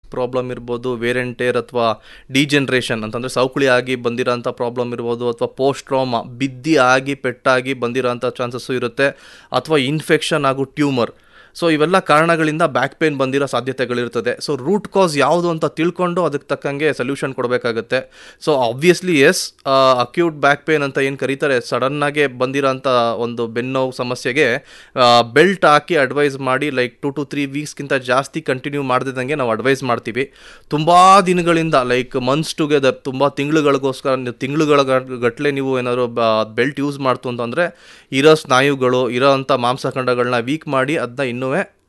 problem ಇರ್ಬೋದು ವೇರೆಂಟೇರ್ ಅಥವಾ ಡಿಜೆನ್ರೇಷನ್ ಅಂತಂದರೆ ಸೌಕಳಿ ಆಗಿ ಬಂದಿರೋಂಥ ಪ್ರಾಬ್ಲಮ್ ಇರ್ಬೋದು ಅಥವಾ ಪೋಸ್ಟ್ ಟ್ರಾಮಾ ಬಿದ್ದಿ ಆಗಿ ಪೆಟ್ಟಾಗಿ ಬಂದಿರೋಂಥ ಚಾನ್ಸಸ್ಸು ಇರುತ್ತೆ ಅಥವಾ ಇನ್ಫೆಕ್ಷನ್ ಹಾಗೂ ಟ್ಯೂಮರ್ ಸೊ ಇವೆಲ್ಲ ಕಾರಣಗಳಿಂದ ಬ್ಯಾಕ್ ಪೇನ್ ಬಂದಿರೋ ಸಾಧ್ಯತೆಗಳಿರ್ತದೆ ಸೊ ರೂಟ್ ಕಾಸ್ ಯಾವುದು ಅಂತ ತಿಳ್ಕೊಂಡು ಅದಕ್ಕೆ ತಕ್ಕಂಗೆ ಸೊಲ್ಯೂಷನ್ ಕೊಡಬೇಕಾಗುತ್ತೆ so obviously as acute back pain ಅಂತ ಏನು ಕರೀತಾರೆ ಸಡನ್ನಾಗೆ ಬಂದಿರೋಂಥ ಒಂದು ಬೆನ್ನೋವು ಸಮಸ್ಯೆಗೆ ಬೆಲ್ಟ್ ಹಾಕಿ ಅಡ್ವೈಸ್ ಮಾಡಿ ಲೈಕ್ ಟು ಟು ತ್ರೀ ವೀಕ್ಸ್ಗಿಂತ ಜಾಸ್ತಿ ಕಂಟಿನ್ಯೂ ಮಾಡ್ದಿದ್ದಂಗೆ ನಾವು ಅಡ್ವೈಸ್ ಮಾಡ್ತೀವಿ ತುಂಬ ದಿನಗಳಿಂದ ಲೈಕ್ ಮಂತ್ಸ್ ಟುಗೆದರ್ ತುಂಬ ತಿಂಗಳುಗಳಿಗೋಸ್ಕರ ತಿಂಗಳುಗಳ ಗಟ್ಟಲೆ ನೀವು ಏನಾದ್ರು ಬೆಲ್ಟ್ ಯೂಸ್ ಮಾಡ್ತು ಅಂತಂದರೆ ಇರೋ ಸ್ನಾಯುಗಳು ಇರೋ ಅಂಥ ಮಾಂಸಖಂಡಗಳನ್ನ ವೀಕ್ ಮಾಡಿ ಅದನ್ನ ಇನ್ನೂ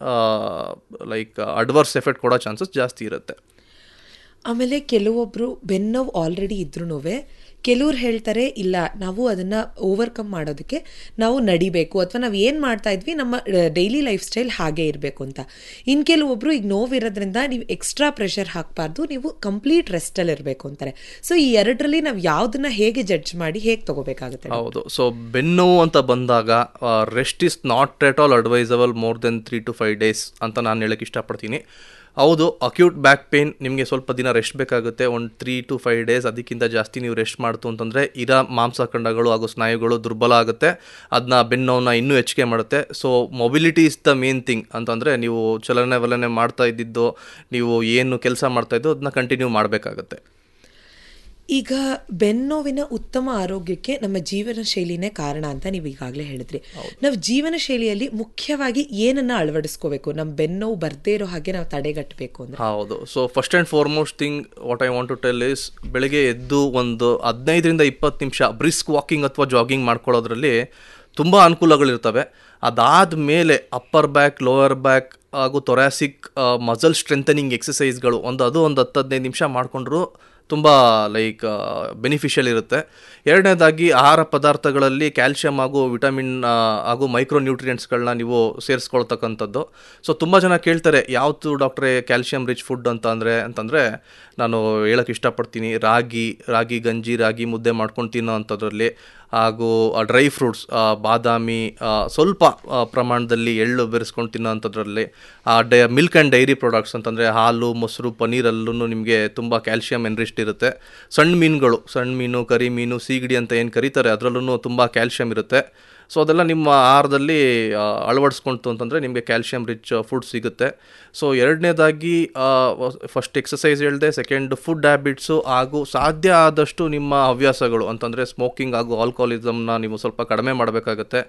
ಲೈಕ್ ಅಡ್ವರ್ಸ್ ಎಫೆಕ್ಟ್ ಕೊಡೋ ಚಾನ್ಸಸ್ ಜಾಸ್ತಿ ಇರುತ್ತೆ ಆಮೇಲೆ ಕೆಲವೊಬ್ರು ಬೆನ್ನೋವು ಆಲ್ರೆಡಿ ಇದ್ರೂ ಕೆಲವ್ರು ಹೇಳ್ತಾರೆ ಇಲ್ಲ ನಾವು ಅದನ್ನ ಓವರ್ಕಮ್ ಮಾಡೋದಕ್ಕೆ ನಾವು ನಡಿಬೇಕು ಅಥವಾ ನಾವು ಏನು ಮಾಡ್ತಾ ಇದ್ವಿ ನಮ್ಮ ಡೈಲಿ ಲೈಫ್ ಸ್ಟೈಲ್ ಹಾಗೆ ಇರಬೇಕು ಅಂತ ಇನ್ನು ಕೆಲವೊಬ್ರು ಈಗ ನೋವಿರೋದ್ರಿಂದ ನೀವು ಎಕ್ಸ್ಟ್ರಾ ಪ್ರೆಷರ್ ಹಾಕಬಾರ್ದು ನೀವು ಕಂಪ್ಲೀಟ್ ರೆಸ್ಟಲ್ಲಿ ಇರಬೇಕು ಅಂತಾರೆ ಸೊ ಈ ಎರಡರಲ್ಲಿ ನಾವು ಯಾವುದನ್ನ ಹೇಗೆ ಜಡ್ಜ್ ಮಾಡಿ ಹೇಗೆ ತಗೋಬೇಕಾಗುತ್ತೆ ಹೌದು ಸೊ ಬೆನ್ನೋವು ಅಂತ ಬಂದಾಗ rest is not at all advisable more than three to five days ಅಂತ ನಾನು ಹೇಳಕ್ಕೆ ಇಷ್ಟಪಡ್ತೀನಿ ಹೌದು ಅಕ್ಯೂಟ್ ಬ್ಯಾಕ್ ಪೇನ್ ನಿಮಗೆ ಸ್ವಲ್ಪ ದಿನ ರೆಸ್ಟ್ ಬೇಕಾಗುತ್ತೆ ಒಂದು ತ್ರೀ ಟು ಫೈವ್ ಡೇಸ್ ಅದಕ್ಕಿಂತ ಜಾಸ್ತಿ ನೀವು ರೆಸ್ಟ್ ಮಾಡ್ತು ಅಂತಂದರೆ ಇರೋ ಮಾಂಸಖಂಡಗಳು ಹಾಗೂ ಸ್ನಾಯುಗಳು ದುರ್ಬಲ ಆಗುತ್ತೆ ಅದನ್ನ ಬೆನ್ನೋವನ್ನ ಇನ್ನೂ ಹೆಚ್ಚಿಗೆ ಮಾಡುತ್ತೆ so mobility is the main thing ಅಂತಂದರೆ ನೀವು ಚಲನೆ ವಲನೆ ಮಾಡ್ತಾ ಇದ್ದಿದ್ದು ನೀವು ಏನು ಕೆಲಸ ಮಾಡ್ತಾ ಇದ್ದು ಅದನ್ನ ಕಂಟಿನ್ಯೂ ಮಾಡಬೇಕಾಗತ್ತೆ ಈಗ ಬೆನ್ನೋವಿನ ಉತ್ತಮ ಆರೋಗ್ಯಕ್ಕೆ ನಮ್ಮ ಜೀವನ ಶೈಲಿನೇ ಕಾರಣ ಅಂತ ನೀವು ಈಗಾಗಲೇ ಹೇಳಿದ್ರಿ ನಾವು ಜೀವನ ಶೈಲಿಯಲ್ಲಿ ಮುಖ್ಯವಾಗಿ ಏನನ್ನ ಅಳವಡಿಸ್ಕೋಬೇಕು ನಮ್ಮ ಬೆನ್ನೋವು ಬರ್ದೇ ಇರೋ ಹಾಗೆ ನಾವು ತಡೆಗಟ್ಟಬೇಕು ಅಂದ್ರೆ ಹೌದು so first and foremost thing what I want to tell is ಬೆಳಗ್ಗೆ ಎದ್ದು ಒಂದು ಹದಿನೈದರಿಂದ ಇಪ್ಪತ್ತು ನಿಮಿಷ ಬ್ರಿಸ್ಕ್ ವಾಕಿಂಗ್ ಅಥವಾ ಜಾಗಿಂಗ್ ಮಾಡ್ಕೊಳ್ಳೋದ್ರಲ್ಲಿ ತುಂಬ ಅನುಕೂಲಗಳಿರ್ತವೆ ಅದಾದ ಮೇಲೆ ಅಪ್ಪರ್ ಬ್ಯಾಕ್ ಲೋವರ್ ಬ್ಯಾಕ್ ಹಾಗೂ ತೊರಾಸಿಕ್ ಮಸಲ್ ಸ್ಟ್ರೆಂಥನಿಂಗ್ ಎಕ್ಸಸೈಸ್ಗಳು ಒಂದು ಅದು ಒಂದು ಹತ್ತು ಹದಿನೈದು ನಿಮಿಷ ಮಾಡಿಕೊಂಡ್ರು ತುಂಬ ಲೈಕ್ ಬೆನಿಫಿಷಿಯಲ್ ಇರುತ್ತೆ ಎರಡನೇದಾಗಿ ಆಹಾರ ಪದಾರ್ಥಗಳಲ್ಲಿ ಕ್ಯಾಲ್ಶಿಯಂ ಹಾಗೂ ವಿಟಮಿನ್ ಹಾಗೂ ಮೈಕ್ರೋ ನ್ಯೂಟ್ರಿಯೆಂಟ್ಸ್ಗಳನ್ನ ನೀವು ಸೇರಿಸ್ಕೊಳ್ತಕ್ಕಂಥದ್ದು ಸೊ ತುಂಬ ಜನ ಕೇಳ್ತಾರೆ ಯಾವುದು ಡಾಕ್ಟ್ರೇ ಕ್ಯಾಲ್ಶಿಯಂ ರಿಚ್ ಫುಡ್ ಅಂತ ಅಂದರೆ ಅಂತಂದರೆ ನಾನು ಹೇಳೋಕ್ಕೆ ಇಷ್ಟಪಡ್ತೀನಿ ರಾಗಿ ರಾಗಿ ಗಂಜಿ ರಾಗಿ ಮುದ್ದೆ ಮಾಡ್ಕೊಂಡು ತಿನ್ನೋ ಅಂಥದ್ರಲ್ಲಿ ಹಾಗೂ ಡ್ರೈ ಫ್ರೂಟ್ಸ್ ಬಾದಾಮಿ ಸ್ವಲ್ಪ ಪ್ರಮಾಣದಲ್ಲಿ ಎಳ್ಳು ಬೆರೆಸ್ಕೊಂಡು ತಿನ್ನೋ ಅಂಥದ್ರಲ್ಲಿ ಡೈ ಮಿಲ್ಕ್ ಆ್ಯಂಡ್ ಡೈರಿ ಪ್ರಾಡಕ್ಟ್ಸ್ ಅಂತಂದರೆ ಹಾಲು ಮೊಸರು ಪನ್ನೀರಲ್ಲೂ ನಿಮಗೆ ತುಂಬ ಕ್ಯಾಲ್ಶಿಯಂ ಎನ್ರಿಸ್ಟ್ ಇರುತ್ತೆ ಸಣ್ಣ ಮೀನುಗಳು ಸಣ್ಣ ಮೀನು ಕರಿ ಮೀನು ಸೀಗಡಿ ಅಂತ ಏನು ಕರೀತಾರೆ ಅದರಲ್ಲೂ ತುಂಬ ಕ್ಯಾಲ್ಶಿಯಂ ಇರುತ್ತೆ ಸೊ ಅದೆಲ್ಲ ನಿಮ್ಮ ಆಹಾರದಲ್ಲಿ ಅಳವಡಿಸ್ಕೊಂತು ಅಂತಂದರೆ ನಿಮಗೆ ಕ್ಯಾಲ್ಶಿಯಂ ರಿಚ್ ಫುಡ್ ಸಿಗುತ್ತೆ ಸೊ ಎರಡನೇದಾಗಿ ಫಸ್ಟ್ ಎಕ್ಸಸೈಸ್ ಹೇಳಿದೆ ಸೆಕೆಂಡ್ ಫುಡ್ ಹ್ಯಾಬಿಟ್ಸು ಹಾಗೂ ಸಾಧ್ಯ ಆದಷ್ಟು ನಿಮ್ಮ ಹವ್ಯಾಸಗಳು ಅಂತಂದರೆ ಸ್ಮೋಕಿಂಗ್ ಹಾಗೂ ಆಲ್ಕೋಹಾಲಿಸಮ್ನ ನೀವು ಸ್ವಲ್ಪ ಕಡಿಮೆ ಮಾಡಬೇಕಾಗತ್ತೆ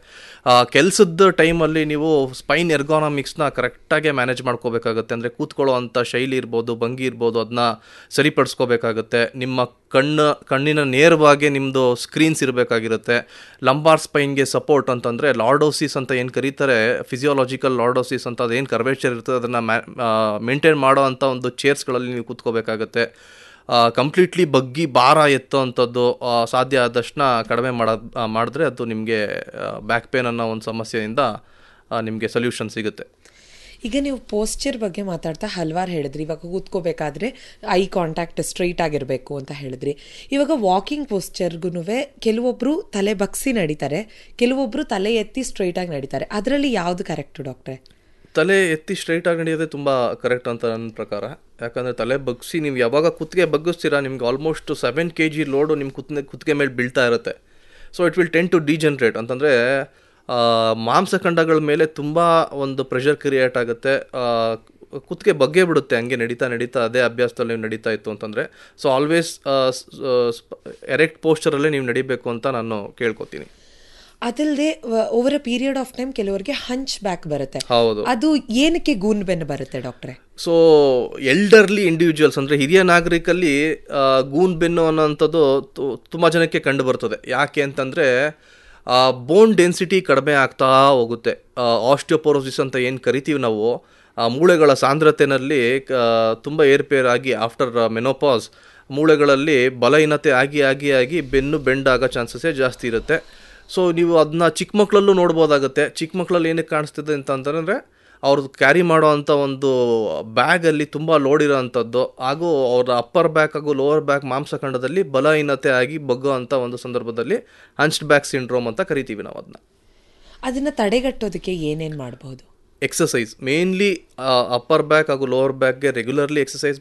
ಕೆಲಸದ ಟೈಮಲ್ಲಿ ನೀವು ಸ್ಪೈನ್ ಎರ್ಗಾನಮಿಕ್ಸ್ನ ಕರೆಕ್ಟಾಗಿ ಮ್ಯಾನೇಜ್ ಮಾಡ್ಕೋಬೇಕಾಗತ್ತೆ ಅಂದರೆ ಕೂತ್ಕೊಳ್ಳೋ ಅಂಥ ಶೈಲಿ ಇರ್ಬೋದು ಭಂಗಿ ಇರ್ಬೋದು ಅದನ್ನ ಸರಿಪಡಿಸ್ಕೋಬೇಕಾಗತ್ತೆ ನಿಮ್ಮ ಕಣ್ಣು ಕಣ್ಣಿನ ನೇರವಾಗಿ ನಿಮ್ಮದು ಸ್ಕ್ರೀನ್ಸ್ ಇರಬೇಕಾಗಿರುತ್ತೆ ಲಂಬಾರ್ ಸ್ಪೈನ್ಗೆ ಸಪೋರ್ಟ್ ಅಂತಂದರೆ ಲಾರ್ಡೋಸಿಸ್ ಅಂತ ಏನು ಕರೀತಾರೆ ಫಿಸಿಯೋಲಾಜಿಕಲ್ ಲಾರ್ಡೋಸಿಸ್ ಅಂತ ಅದೇನು ಕರ್ವೇಚರ್ ಇರ್ತದೆ ಅದನ್ನು ಮೇಂಟೈನ್ ಮಾಡೋ ಅಂಥ ಒಂದು ಚೇರ್ಸ್ಗಳಲ್ಲಿ ನೀವು ಕೂತ್ಕೋಬೇಕಾಗತ್ತೆ ಕಂಪ್ಲೀಟ್ಲಿ ಬಗ್ಗಿ ಭಾರ ಎತ್ತೋ ಅಂಥದ್ದು ಸಾಧ್ಯ ಆದಷ್ಟನ್ನ ಕಡಿಮೆ ಮಾಡೋದು ಮಾಡಿದ್ರೆ ಅದು ನಿಮಗೆ ಬ್ಯಾಕ್ ಪೇನ್ ಅನ್ನೋ ಒಂದು ಸಮಸ್ಯೆಯಿಂದ ನಿಮಗೆ ಸೊಲ್ಯೂಷನ್ ಸಿಗುತ್ತೆ ಈಗ ನೀವು ಪೋಸ್ಚರ್ ಬಗ್ಗೆ ಮಾತಾಡ್ತಾ ಹಲವಾರು ಹೇಳಿದ್ರಿ ಇವಾಗ ಕೂತ್ಕೋಬೇಕಾದ್ರೆ ಐ ಕಾಂಟ್ಯಾಕ್ಟ್ ಸ್ಟ್ರೈಟ್ ಆಗಿರಬೇಕು ಅಂತ ಹೇಳಿದ್ರಿ ಇವಾಗ ವಾಕಿಂಗ್ ಪೋಸ್ಚರ್ಗೂ ಕೆಲವೊಬ್ರು ತಲೆ ಬಗ್ಸಿ ನಡೀತಾರೆ ಕೆಲವೊಬ್ರು ತಲೆ ಎತ್ತಿ ಸ್ಟ್ರೈಟ್ ಆಗಿ ನಡೀತಾರೆ ಅದರಲ್ಲಿ ಯಾವ್ದು ಕರೆಕ್ಟು ಡಾಕ್ಟ್ರೆ ತಲೆ ಎತ್ತಿ ಸ್ಟ್ರೈಟ್ ಆಗಿ ನಡೆಯೋದೇ ತುಂಬ ಕರೆಕ್ಟ್ ಅಂತ ನನ್ನ ಪ್ರಕಾರ ಯಾಕಂದರೆ ತಲೆ ಬಗ್ಸಿ ನೀವು ಯಾವಾಗ ಕುತ್ತಿಗೆ ಬಗ್ಗಿಸ್ತೀರಾ ನಿಮ್ಗೆ almost seven K G load ನಿಮ್ಮ ಕುತ್ತಿಗೆ ಕುತ್ತಿಗೆ ಮೇಲೆ ಬೀಳ್ತಾ ಇರುತ್ತೆ so it will tend to degenerate ಅಂತಂದರೆ ಮಾಂಸಖಂಡಗಳ ಮೇಲೆ ತುಂಬ ಒಂದು ಪ್ರೆಷರ್ ಕ್ರಿಯೇಟ್ ಆಗುತ್ತೆ ಕುತ್ತಿಗೆ ಬಗ್ಗೇ ಬಿಡುತ್ತೆ ಹಂಗೆ ನಡೀತಾ ನಡೀತಾ ಅದೇ ಅಭ್ಯಾಸದಲ್ಲಿ ನೀವು ನಡೀತಾ ಇತ್ತು ಅಂತಂದರೆ ಸೊ ಆಲ್ವೇಸ್ ಎರೆಕ್ಟ್ ಪೋಸ್ಚರಲ್ಲೇ ನೀವು ನಡಿಬೇಕು ಅಂತ ನಾನು ಕೇಳ್ಕೊತೀನಿ ಅದಲ್ಲದೆ over a period of time ಕೆಲವರಿಗೆ ಹಂಚ್ ಬ್ಯಾಕ್ ಬರುತ್ತೆ ಹೌದು ಅದು ಏನಕ್ಕೆ ಗೂನ್ ಬೆನ್ನು ಬರುತ್ತೆ ಡಾಕ್ಟ್ರೆ ಸೊ ಎಲ್ಡರ್ಲಿ ಇಂಡಿವಿಜುವಲ್ಸ್ ಅಂದರೆ ಹಿರಿಯ ನಾಗರಿಕಲ್ಲಿ ಗೂನ್ ಬೆನ್ನು ಅನ್ನೋಂಥದ್ದು ತುಂಬ ಜನಕ್ಕೆ ಕಂಡು ಬರ್ತದೆ ಯಾಕೆ ಅಂತಂದರೆ ಬೋನ್ ಡೆನ್ಸಿಟಿ ಕಡಿಮೆ ಆಗ್ತಾ ಹೋಗುತ್ತೆ ಆಸ್ಟಿಯೋಪೋರೋಸಿಸ್ ಅಂತ ಏನು ಕರಿತೀವಿ ನಾವು ಮೂಳೆಗಳ ಸಾಂದ್ರತೆಯಲ್ಲಿ ತುಂಬ ಏರ್ಪೇರಾಗಿ ಆಫ್ಟರ್ ಮೆನೋಪಾಸ್ ಮೂಳೆಗಳಲ್ಲಿ ಬಲಹೀನತೆ ಆಗಿ ಆಗಿ ಆಗಿ ಬೆನ್ನು ಬೆಂಡ್ ಆಗೋ ಚಾನ್ಸಸ್ಸೇ ಜಾಸ್ತಿ ಇರುತ್ತೆ ಸೊ ನೀವು ಅದನ್ನ ಚಿಕ್ಕ ಮಕ್ಕಳಲ್ಲೂ ನೋಡ್ಬೋದಾಗುತ್ತೆ ಚಿಕ್ಕ ಮಕ್ಕಳಲ್ಲಿ ಏನಕ್ಕೆ ಕಾಣಿಸ್ತಿದೆ ಅಂತ ಅಂತಂದರೆ ಅವ್ರದ್ದು ಕ್ಯಾರಿ ಮಾಡೋ ಅಂಥ ಒಂದು ಬ್ಯಾಗಲ್ಲಿ ತುಂಬ ಲೋಡ್ ಇರೋ ಅಂಥದ್ದು ಹಾಗೂ ಅವರ ಅಪ್ಪರ್ ಬ್ಯಾಕ್ ಹಾಗೂ ಲೋವರ್ ಬ್ಯಾಕ್ ಮಾಂಸಖಂಡದಲ್ಲಿ ಬಲಹೀನತೆ ಆಗಿ ಬಗ್ಗೋ ಅಂಥ ಒಂದು ಸಂದರ್ಭದಲ್ಲಿ ಹಂಚ್ಡ್ ಬ್ಯಾಕ್ ಸಿಂಡ್ರೋಮ್ ಅಂತ ಕರಿತೀವಿ ನಾವು ಅದನ್ನ ಅದನ್ನ ತಡೆಗಟ್ಟೋದಕ್ಕೆ ಏನೇನು ಮಾಡಬಹುದು ಎಕ್ಸಸೈಸ್ ಮೇನ್ಲಿ ಅಪ್ಪರ್ ಬ್ಯಾಕ್ ಹಾಗೂ ಲೋವರ್ ಬ್ಯಾಕ್ಗೆ ರೆಗ್ಯುಲರ್ಲಿ ಎಕ್ಸಸೈಸ್